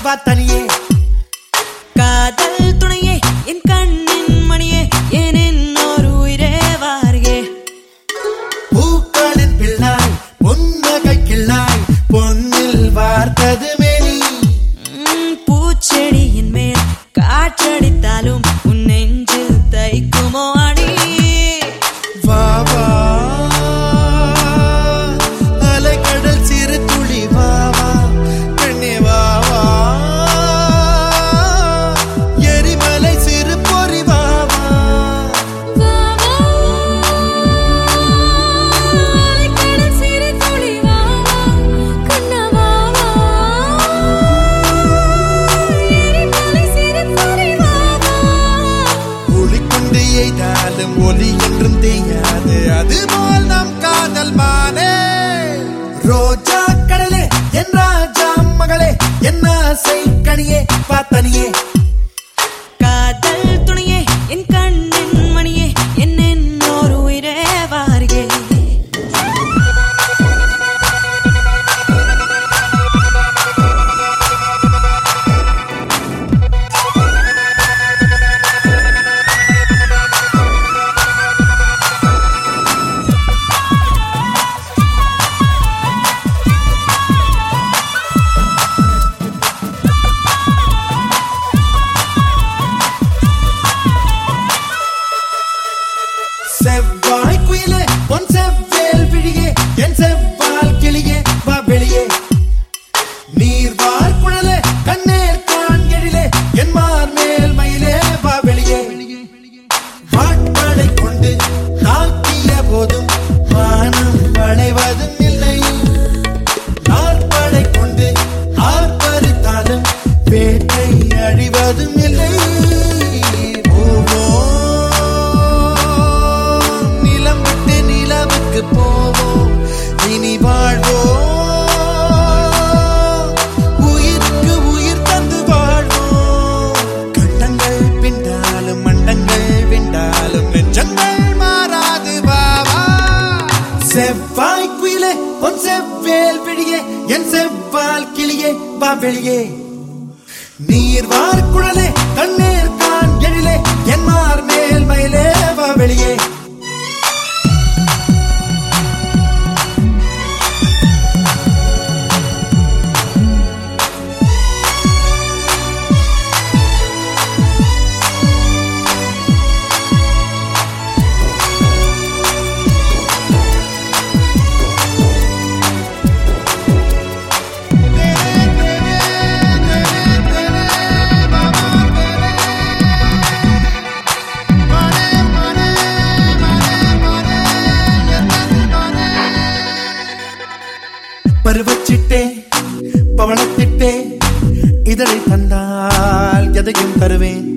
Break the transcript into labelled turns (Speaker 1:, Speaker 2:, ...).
Speaker 1: வா தனியே
Speaker 2: காதல் துணையே என் கண்ணின் மணியே என் இன்னொரு உயிரே வாரியே
Speaker 1: பூக்களின் பிள்ளாய் பொன்னகை கிள்ளாய் பொன்னில் வார்த்தது மேனி
Speaker 2: ம், பூச்செடியின் மேல் காற்றடித்தாலும் உன் நெஞ்சில் தைக்குமோ அடி
Speaker 1: வா வா அலைக்கடல் சிறு துளி வா வா கண்ணே வா வா எரிமலை சிறு பொறி வா வா ஒளிக்கொண்டு எய்தாலும் ஒலி என்றும் தேயாது அதுபோல் நம் காதல் மானே ரோஜா கடலே என் ராஜா மகளே என்ன ஆசை கனியே பார்த்தனியே
Speaker 2: காதல் துணையே என் கண்ணின் மணியே என் இன்னொரு உயிரே வாரியே
Speaker 1: செவ்வாய் குயிலே பொன் செவ்வேல் விழியே என் செவ்வால் கிளியே வா வெளியே நீர் வார் குழலே கண்ணேர் கான் எழிலே என் மார் மேல் மயிலே வா வெளியே வாட்பாடை கொண்டு தாக்கிய போதும் வானம் வளைவதும் இல்லை நாற்படை கொண்டு ஆர்ப்பரித்தாலும் வேட்டை அழிவதும் இல்லை போவோம் நிலம் விட்டு நிலவுக்கு போவோம் இனி வாழ்வோம் உயிருக்கு உயிர் தந்து வாழ்வோம் கண்டங்கள் பிண்டாலும் மண்டங்கள் விண்டாலும் நெஞ்சங்கள் மாறாது பாவா செவ்வாய் குயிலே பொன் செவ்வேல் விழியே என் செவ்வால் கிளியே வா வெளியே நீர் வார் குழலே கண்ணீர் கான் எழிலே என் மார் மேல் மயிலே வா வெளியே பருவச்சிட்டே பவளத்திட்டே இதழை தந்தால் எதையும் தருவேன்